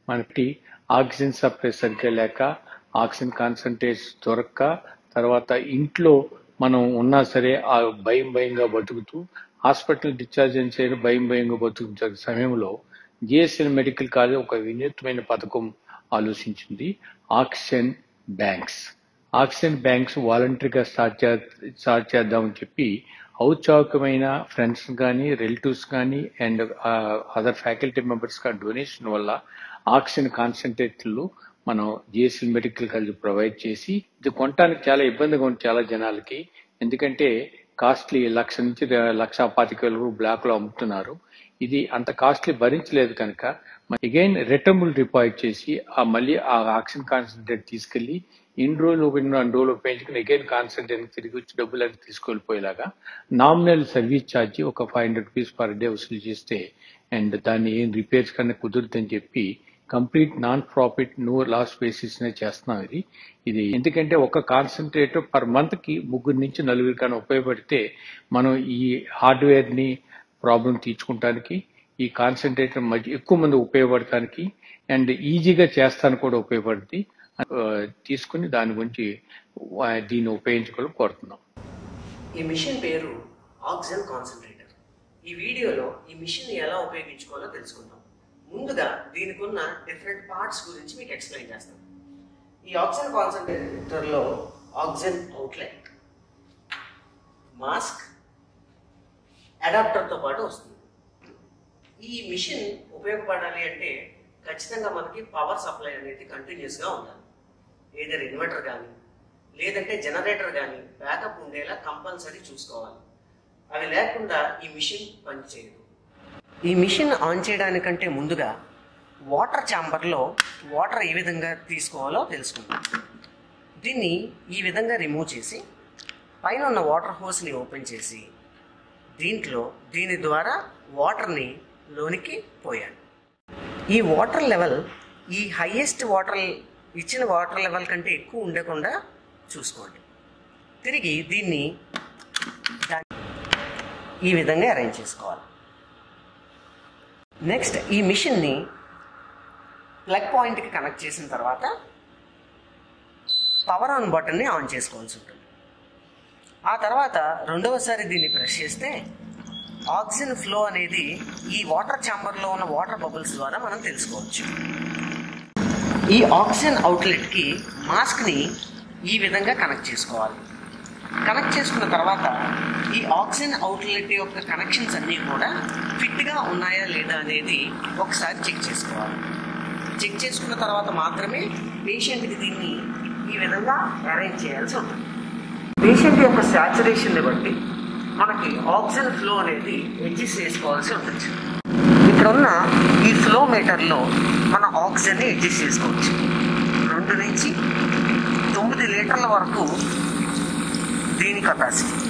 మనకి oxygen supply సరిగ్గా లేక ఆక్సిజన్ కాన్సన్ట్రేట్స్ దొరక్క తర్వాత ఇంట్లో మనం ఉన్నా సరే ఆ భయం భయంగా బతుకుతూ హాస్పిటల్ డిశ్చార్జ్ అయిన సరే భయం భయంగా బతుకుతున్న సమయంలో జిఎస్ఎల్ మెడికల్ కాలేజ్ ఒక వినూత్నమైన పథకం ఆలోచించింది ఆక్సిజన్ బ్యాంక్స్ ఆక్సిజన్ బ్యాంక్స్ వాలంటరీగా స్టార్ట్ చే స్టార్ట్ చేద్దామని చెప్పి ఔత్సాహికమైన ఫ్రెండ్స్ కానీ రిలేటివ్స్ కానీ అండ్ అదర్ ఫ్యాకల్టీ మెంబర్స్ కానీ డొనేషన్ వల్ల ఆక్సిజన్ కాన్సన్ట్రేట్లు మనం జిఎస్ఎల్ మెడికల్ కాలేజ్ ప్రొవైడ్ చేసి ఇది కొనడానికి చాలా ఇబ్బందిగా ఉంది చాలా జనాలకి ఎందుకంటే కాస్ట్లీ లక్ష నుంచి లక్ష పాతిక వేల బ్లాక్ లో అమ్ముతున్నారు ఇది అంత కాస్ట్లీ భరించలేదు కనుక అగైన్ రిటర్నబుల్ డిపాజిట్ చేసి ఆ మళ్ళీ ఆ ఆక్సిజన్ కాన్సన్ట్రేట్ తీసుకెళ్లి ఇన్ని రోజులు ఇన్ని రెండు రోజులు ఉపయోగించుకుని అగైన్ కాన్సన్ట్రేట్ తిరిగి వచ్చి డబ్బులు అని తీసుకెళ్ళిపోయేలాగా నామినల్ సర్వీస్ ఛార్జ్ ఒక five hundred rupees per day వసూలు చేస్తే అండ్ దాన్ని ఏం రిపేర్స్ కన్నా కుదురుతుందని చెప్పి complete non profit no loss basis నే చేస్తున్నాం ఇది ఇది ఎందుకంటే ఒక కాన్సన్ట్రేటర్ పర్ మంత్ కి ముగ్గురు నుంచి నలుగురు కానీ ఉపయోగపడితే మనం ఈ హార్డ్వేర్ ని ప్రాబ్లం తీర్చుకుంటానికి ఈ కాన్సన్ట్రేటర్ మధ్య ఎక్కువ మంది ఉపయోగపడటానికి అండ్ ఈజీగా చేస్తానికి కూడా ఉపయోగపడుతుంది ఆ, తీసుకుని దాని గురించి ఆ, దీన్ని ఉపయోగించుకోవడం కోరుతున్నాం ఈ మిషన్ పేరు ఆక్సిజన్ కాన్సన్ట్రేటర్ ఈ వీడియోలో ఈ మిషన్ ఎలా ఉపయోగించుకోవాలో తెలుసుకుందాం ముందుగా దీనికి ఉన్న డిఫరెంట్ పార్ట్స్ గురించి మీకు ఎక్స్ప్లెయిన్ చేస్తాను ఈ ఆక్సిజన్ కాన్సన్ట్రేటర్లో ఆక్సిజన్ అవుట్లెట్ మాస్క్ అడాప్టర్తో పాటు వస్తుంది ఈ మిషన్ ఉపయోగపడాలి అంటే ఖచ్చితంగా మనకి పవర్ సప్లై అనేది కంటిన్యూస్గా ఉండాలి ఏదైనా ఇన్వర్టర్ కానీ లేదంటే జనరేటర్ కానీ బ్యాకప్ ఉండేలా కంపల్సరీ చూసుకోవాలి అవి లేకుండా ఈ మిషన్ పనిచేయదు ఈ మిషన్ ఆన్ చేయడానికంటే ముందుగా వాటర్ ఛాంబర్లో వాటర్ ఏ విధంగా తీసుకోవాలో తెలుసుకుందాం దీన్ని ఈ విధంగా రిమూవ్ చేసి పైన ఉన్న వాటర్ హోస్ని ఓపెన్ చేసి దీంట్లో దీని ద్వారా వాటర్ని లోనికి పోయాను ఈ వాటర్ లెవెల్ ఈ హైయెస్ట్ వాటర్ ఇచ్చిన వాటర్ లెవెల్ కంటే ఎక్కువ ఉండకుండా చూసుకోండి తిరిగి దీన్ని దా- ఈ విధంగా అరేంజ్ చేసుకోవాలి నెక్స్ట్ ఈ మిషన్ని ప్లగ్ పాయింట్కి కనెక్ట్ చేసిన తర్వాత పవర్ ఆన్ బటన్ని ఆన్ చేసుకోవాల్సి ఉంటుంది ఆ తర్వాత రెండవసారి దీన్ని ప్రెస్ చేస్తే ఆక్సిజన్ ఫ్లో అనేది ఈ వాటర్ ఛాంబర్లో ఉన్న వాటర్ బబుల్స్ ద్వారా మనం తెలుసుకోవచ్చు ఈ ఆక్సిజన్ అవుట్లెట్కి మాస్క్ని ఈ విధంగా కనెక్ట్ చేసుకోవాలి కనెక్ట్ చేసుకున్న తర్వాత ఈ ఆక్సిజన్ అవుట్లెట్ యొక్క కనెక్షన్స్ అన్నీ కూడా ఫిట్గా ఉన్నాయా లేదా అనేది ఒకసారి చెక్ చేసుకోవాలి చెక్ చేసుకున్న తర్వాత మాత్రమే పేషెంట్కి దీన్ని ఈ విధంగా అరేంజ్ చేయాల్సి ఉంటుంది పేషెంట్ యొక్క శాచురేషన్ని బట్టి మనకి ఆక్సిజన్ ఫ్లో అనేది అడ్జస్ట్ చేసుకోవాల్సి ఉంటుంది ఇక్కడ ఉన్న ఈ ఫ్లో మీటర్లో మన ఆక్సిజన్ని అడ్జస్ట్ చేసుకోవచ్చు రెండు నుంచి తొమ్మిది లీటర్ల వరకు దీని కెపాసిటీ